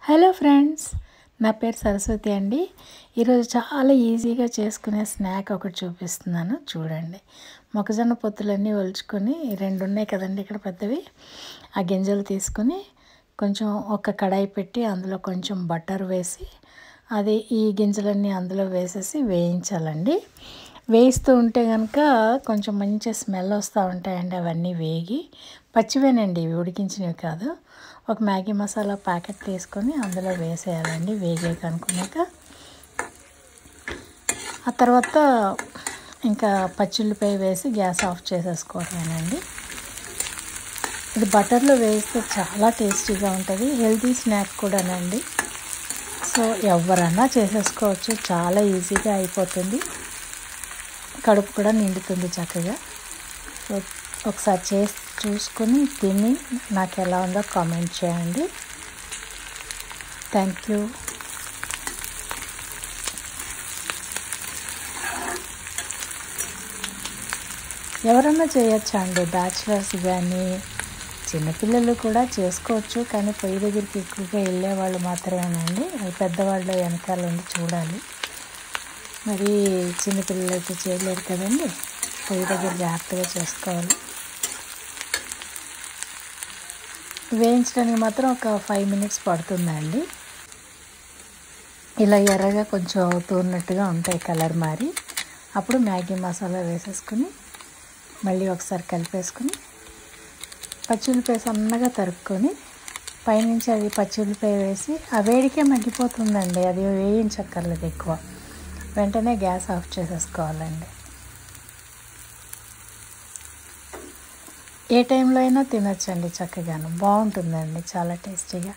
hello friends నా పేరు సరస్వతి అండి ఈరోజు చాలా ఈజీగా చేసుకునే స్నాక్ ఒకటి చూపిస్తున్నాను చూడండి మొక్కజొన్న పొత్తులన్నీ ఒలుచుకొని రెండు ఉన్నాయి కదండి ఇక్కడ పెద్దవి ఆ గింజలు తీసుకొని కొంచెం ఒక కడాయి పెట్టి అందులో కొంచెం బటర్ వేసి అది ఈ గింజలన్నీ అందులో వేసేసి వేయించాలండి వేయిస్తూ ఉంటే కనుక కొంచెం మంచి స్మెల్ వస్తూ ఉంటాయండి అవన్నీ వేగి పచ్చివేనండి ఇవి ఉడికించినవి కాదు ఒక మ్యాగీ మసాలా ప్యాకెట్ తీసుకొని అందులో వేసేయాలండి వేగాక అనుకున్నాక ఆ తర్వాత ఇంకా పచ్చిల్లిపాయ వేసి గ్యాస్ ఆఫ్ చేసేసుకోవడమేనండి ఇది బటర్లో వేస్తే చాలా టేస్టీగా ఉంటుంది హెల్తీ స్నాక్ కూడానండి సో ఎవరన్నా చేసేసుకోవచ్చు చాలా ఈజీగా అయిపోతుంది కడుపు కూడా నిండుతుంది చక్కగా సో ఒకసారి చేసి చూసుకొని తిని నాకు ఎలా ఉందో కామెంట్ చేయండి థ్యాంక్ యూ ఎవరన్నా చేయొచ్చా అండి బ్యాచిలర్స్ కానీ చిన్నపిల్లలు కూడా చేసుకోవచ్చు కానీ పొయ్యి దగ్గరికి ఎక్కువగా వెళ్ళే వాళ్ళు మాత్రమేనండి అది పెద్దవాళ్ళు వెనకాల ఉండి చూడాలి మరి చిన్నపిల్లలు అయితే చేయలేరు కదండి పొయ్యి దగ్గర జాగ్రత్తగా చేసుకోవాలి వేయించడానికి మాత్రం ఒక ఫైవ్ మినిట్స్ పడుతుందండి ఇలా ఎర్రగా కొంచెం అవుతున్నట్టుగా ఉంటాయి కలర్ మారి అప్పుడు మ్యాగీ మసాలా వేసేసుకుని మళ్ళీ ఒకసారి కలిపేసుకుని పచ్చిమిరపకాయ సన్నగా తరుక్కొని పైనుంచి అది పచ్చిమిరపకాయ వేసి ఆ వేడికే మగ్గిపోతుందండి అది వేయించక్కర్లేదు ఎక్కువ వెంటనే గ్యాస్ ఆఫ్ చేసేసుకోవాలండి ఏ టైంలో అయినా తినొచ్చండి చక్కగాను బాగుంటుందండి చాలా టేస్టీగా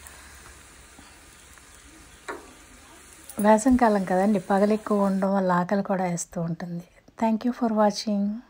వేసవికాలం కదండి పగలు ఎక్కువ ఉండడం వల్ల ఆకలి కూడా వేస్తూ ఉంటుంది థ్యాంక్ యూ ఫర్ వాచింగ్